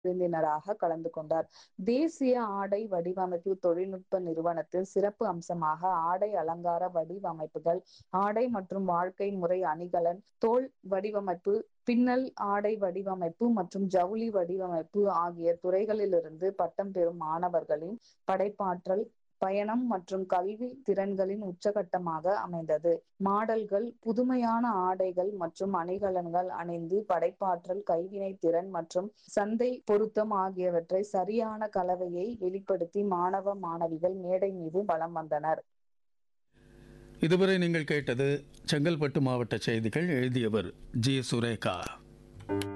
விருந்தினராக கலந்து கொண்டார் தேசிய ஆடை வடிவமைப்பு தொழில்நுட்ப நிறுவனத்தில் சிறப்பு அம்சமாக ஆடை அலங்கார வடிவமைப்புகள் ஆடை மற்றும் வாழ்க்கை முறை அணிகலன் தோல் வடிவமைப்பு பின்னல் ஆடை வடிவமைப்பு மற்றும் ஜவுளி வடிவமைப்பு ஆகிய துறைகளிலிருந்து பட்டம் பெறும் மாணவர்களின் படைப்பாற்றல் பயணம் மற்றும் கல்வி திறன்களின் உச்சகட்டமாக அமைந்தது மாடல்கள் புதுமையான ஆடைகள் மற்றும் அணிகலன்கள் அணிந்து படைப்பாற்றல் கைவினை திறன் மற்றும் சந்தை பொருத்தம் ஆகியவற்றை சரியான கலவையை வெளிப்படுத்தி மாணவ மாணவிகள் மேடை மீது வலம் வந்தனர் இதுவரை நீங்கள் கேட்டது செங்கல்பட்டு மாவட்ட செய்திகள் எழுதியவர் ஜி சுரேகா